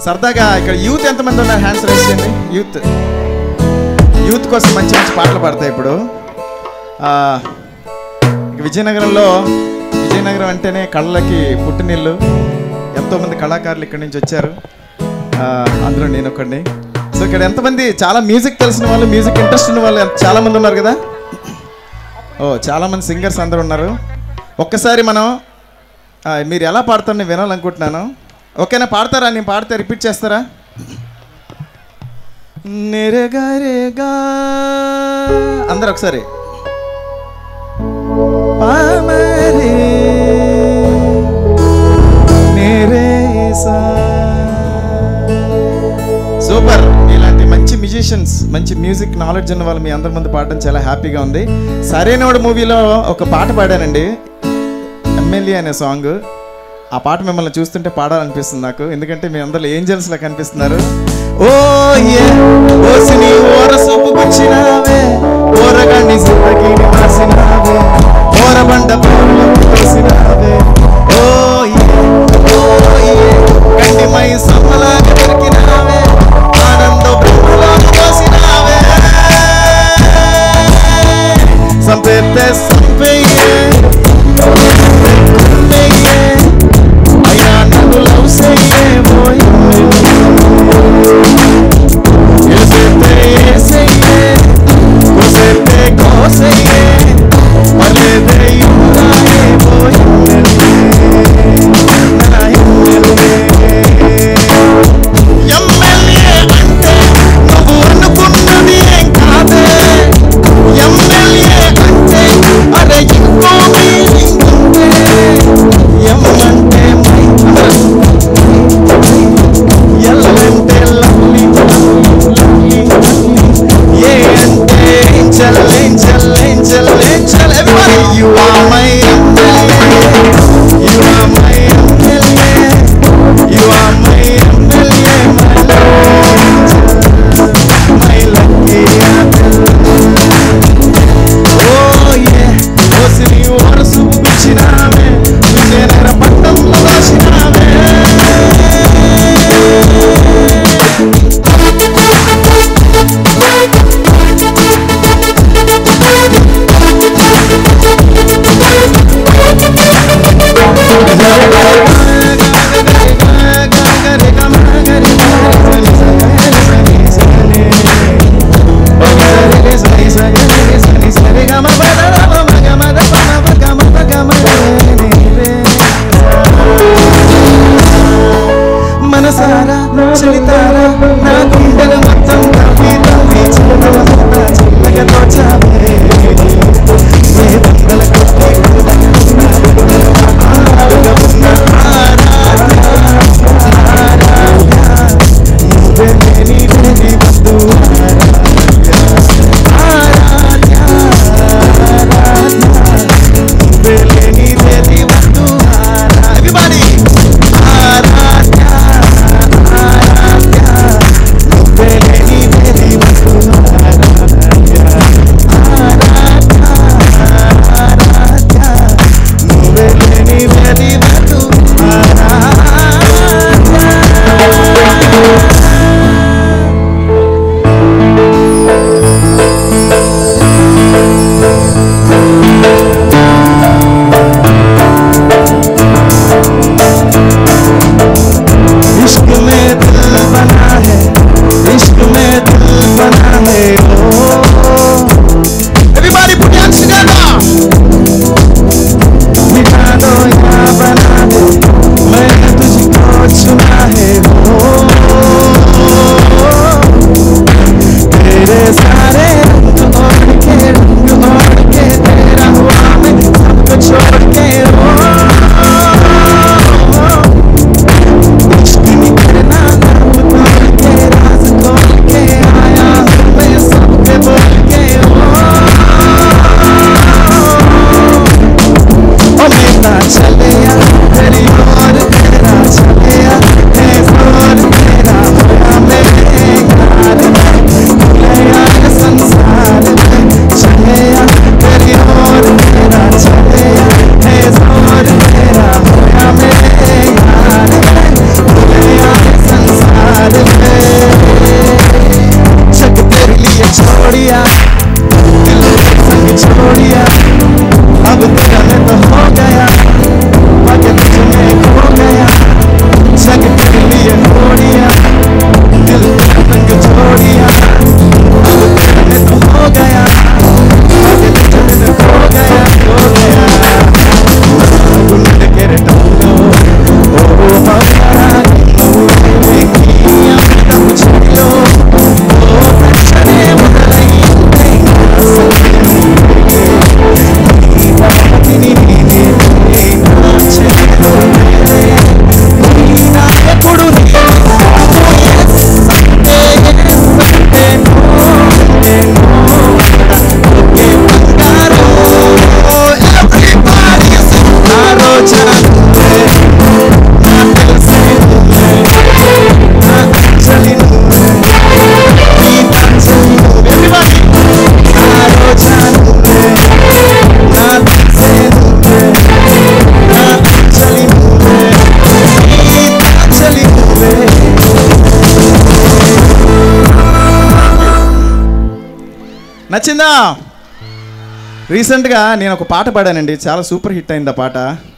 సరదాగా ఇక్కడ యూత్ ఎంతమంది ఉన్నారు హ్యాండ్స్ రైస్ చేయండి యూత్ యూత్ కోసం మంచి మంచి పాటలు పాడతాయి ఇప్పుడు ఆ, ఇక విజయనగరంలో విజయనగరం అంటేనే కళ్ళకి పుట్టినిల్లు ఎంతోమంది కళాకారులు ఇక్కడి నుంచి వచ్చారు ఆ, అందులో నేను ఒకడిని సో ఇక్కడ ఎంతమంది చాలా మ్యూజిక్ తెలిసిన వాళ్ళు మ్యూజిక్ ఇంట్రెస్ట్ ఉన్న వాళ్ళు ఎంత- చాలా మంది ఉన్నారు కదా ఓ చాలా మంది సింగర్స్ అందరూ ఉన్నారు ఒక్కసారి మనం ఆ, మీరు ఎలా పాడతారో నేను వినాలనుకుంటున్నాను ఓకేనా పాడతారా నేను పాడితే రిపీట్ చేస్తారా నిరగరేగా అందరు ఒకసారి పామరే నిరేసా. సూపర్ ఇలాంటి మంచి మ్యూజిషియన్స్ మంచి మ్యూజిక్ నాలెడ్జ్ ఉన్న వాళ్ళు మీ అందరి ముందు పాడడం చాలా హ్యాపీగా ఉంది సరైనోడు మూవీలో ఒక పాట పాడానండి ఎమ్మెల్యే అనే సాంగ్ ఆ పాట మిమ్మల్ని చూస్తుంటే పాడాలనిపిస్తుంది నాకు ఎందుకంటే మీ అందరూ ఏంజల్స్ లా కనిపిస్తున్నారు ఓ ఏ ఓసిని ఓర సూపు గుచ్చినావే ఓరగా నీ జిందగీని మార్చినావే ఓర బండ పూలు తోసినావే ఓ ఏ ఓ ఏ కంటిమై సమ్మలాగా దొరికినావే ఆనంద బ్రహ్మలో తోసినావే సంపేతే సంపేయే సంపేయే అయ్యా నన్ను లవ్ చేయే ఓయ్ నచ్చిందా రీసెంట్గా నేను ఒక పాట పాడానండి చాలా సూపర్ హిట్ అయింది ఆ పాట